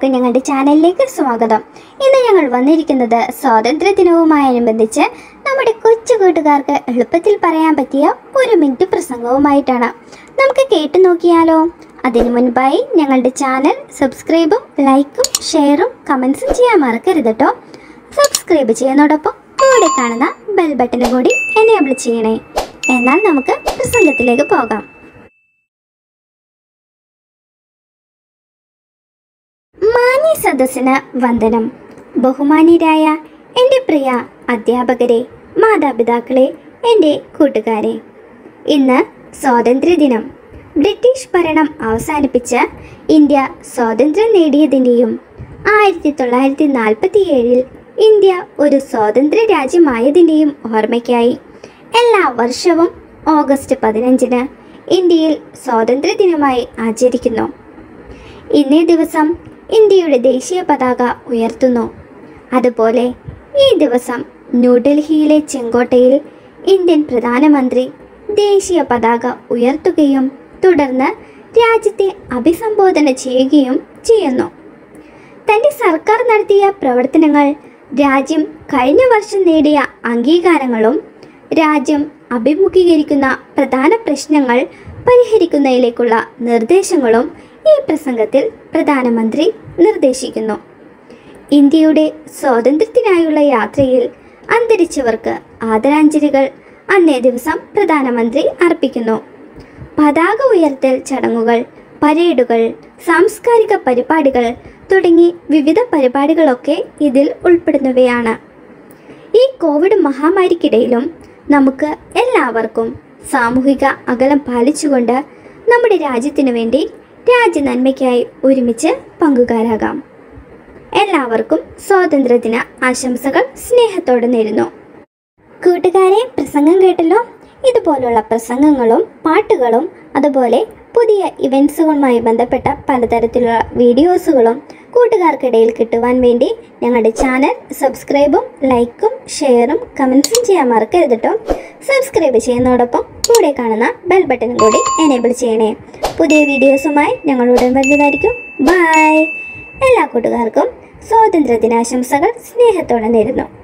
എല്ലാവർക്കും ഞങ്ങളുടെ ചാനലിലേക്ക് സ്വാഗതം ഇന്ന് ഞങ്ങൾ വന്നിരിക്കുന്നത് സ്വാതന്ത്ര്യ ദിനവുമായനുബന്ധിച്ച് നമ്മുടെ കൊച്ചു കൂട്ടുകാർക്ക് എളുപ്പത്തിൽ പറയാൻ പറ്റിയ ഒരു മിനിറ്റ് പ്രസംഗവുമായിട്ടാണ് നമുക്ക് കേട്ടു നോക്കിയാലോ അതിനു മുൻപായി ഞങ്ങളുടെ ചാനൽ സബ്സ്ക്രൈബും ലൈക്കും ഷെയറും കമൻസും ചെയ്യാൻ മറക്കരുത് കേട്ടോ സബ്സ്ക്രൈബ് ചെയ്യുന്നതോടൊപ്പം കൂടെ കാണുന്ന ബെൽ ബട്ടൺ കൂടി എനേബിൾ ചെയ്യണേ എന്നാൽ നമുക്ക് പ്രസംഗത്തിലേക്ക് പോകാം മാന്യ സദസ്സിന് വന്ദനം ബഹുമാന്യരായ എൻ്റെ പ്രിയ അധ്യാപകരെ മാതാപിതാക്കളെ എൻ്റെ കൂട്ടുകാരെ ഇന്ന് സ്വാതന്ത്ര്യദിനം ബ്രിട്ടീഷ് ഭരണം അവസാനിപ്പിച്ച് ഇന്ത്യ സ്വാതന്ത്ര്യം നേടിയതിൻ്റെയും ആയിരത്തി തൊള്ളായിരത്തി നാൽപ്പത്തി ഏഴിൽ ഇന്ത്യ ഒരു സ്വതന്ത്ര രാജ്യമായതിൻ്റെയും ഓർമ്മയ്ക്കായി എല്ലാ വർഷവും ഓഗസ്റ്റ് പതിനഞ്ചിന് ഇന്ത്യയിൽ സ്വാതന്ത്ര്യദിനമായി ആചരിക്കുന്നു ഇന്നേ ദിവസം ഇന്ത്യയുടെ ദേശീയ പതാക ഉയർത്തുന്നു അതുപോലെ ഈ ദിവസം ന്യൂഡൽഹിയിലെ ചെങ്കോട്ടയിൽ ഇന്ത്യൻ പ്രധാനമന്ത്രി ദേശീയ പതാക ഉയർത്തുകയും തുടർന്ന് രാജ്യത്തെ അഭിസംബോധന ചെയ്യുകയും ചെയ്യുന്നു തൻ്റെ സർക്കാർ നടത്തിയ പ്രവർത്തനങ്ങൾ രാജ്യം കഴിഞ്ഞ വർഷം നേടിയ അംഗീകാരങ്ങളും രാജ്യം അഭിമുഖീകരിക്കുന്ന പ്രധാന പ്രശ്നങ്ങൾ പരിഹരിക്കുന്നതിലേക്കുള്ള നിർദ്ദേശങ്ങളും ഈ പ്രസംഗത്തിൽ പ്രധാനമന്ത്രി നിർദ്ദേശിക്കുന്നു ഇന്ത്യയുടെ സ്വാതന്ത്ര്യത്തിനായുള്ള യാത്രയിൽ അന്തരിച്ചവർക്ക് ആദരാഞ്ജലികൾ അന്നേ ദിവസം പ്രധാനമന്ത്രി അർപ്പിക്കുന്നു പതാക ഉയർത്തൽ ചടങ്ങുകൾ പരേഡുകൾ സാംസ്കാരിക പരിപാടികൾ തുടങ്ങി വിവിധ പരിപാടികളൊക്കെ ഇതിൽ ഉൾപ്പെടുന്നവയാണ് ഈ കോവിഡ് മഹാമാരിക്കിടയിലും നമുക്ക് എല്ലാവർക്കും സാമൂഹിക അകലം പാലിച്ചുകൊണ്ട് നമ്മുടെ രാജ്യത്തിനു വേണ്ടി രാജ്യ നന്മയ്ക്കായി ഒരുമിച്ച് പങ്കുകാരാകാം എല്ലാവർക്കും സ്വാതന്ത്ര്യദിന ആശംസകൾ സ്നേഹത്തോടെ നേരുന്നു കൂട്ടുകാരെ പ്രസംഗം കേട്ടല്ലോ ഇതുപോലുള്ള പ്രസംഗങ്ങളും പാട്ടുകളും അതുപോലെ പുതിയ ഇവൻസുകളുമായി ബന്ധപ്പെട്ട പലതരത്തിലുള്ള വീഡിയോസുകളും കൂട്ടുകാർക്കിടയിൽ കിട്ടുവാൻ വേണ്ടി ഞങ്ങളുടെ ചാനൽ സബ്സ്ക്രൈബും ലൈക്കും ഷെയറും കമൻസും ചെയ്യാൻ മറക്കരുത് കേട്ടോ സബ്സ്ക്രൈബ് ചെയ്യുന്നതോടൊപ്പം കൂടെ കാണുന്ന ബെൽ ബട്ടണും കൂടി എനേബിൾ ചെയ്യണേ പുതിയ വീഡിയോസുമായി ഞങ്ങളുടൻ വരുന്നതായിരിക്കും ബൈ എല്ലാ കൂട്ടുകാർക്കും സ്വാതന്ത്ര്യ ദിനാശംസകൾ സ്നേഹത്തോടെ നേരുന്നു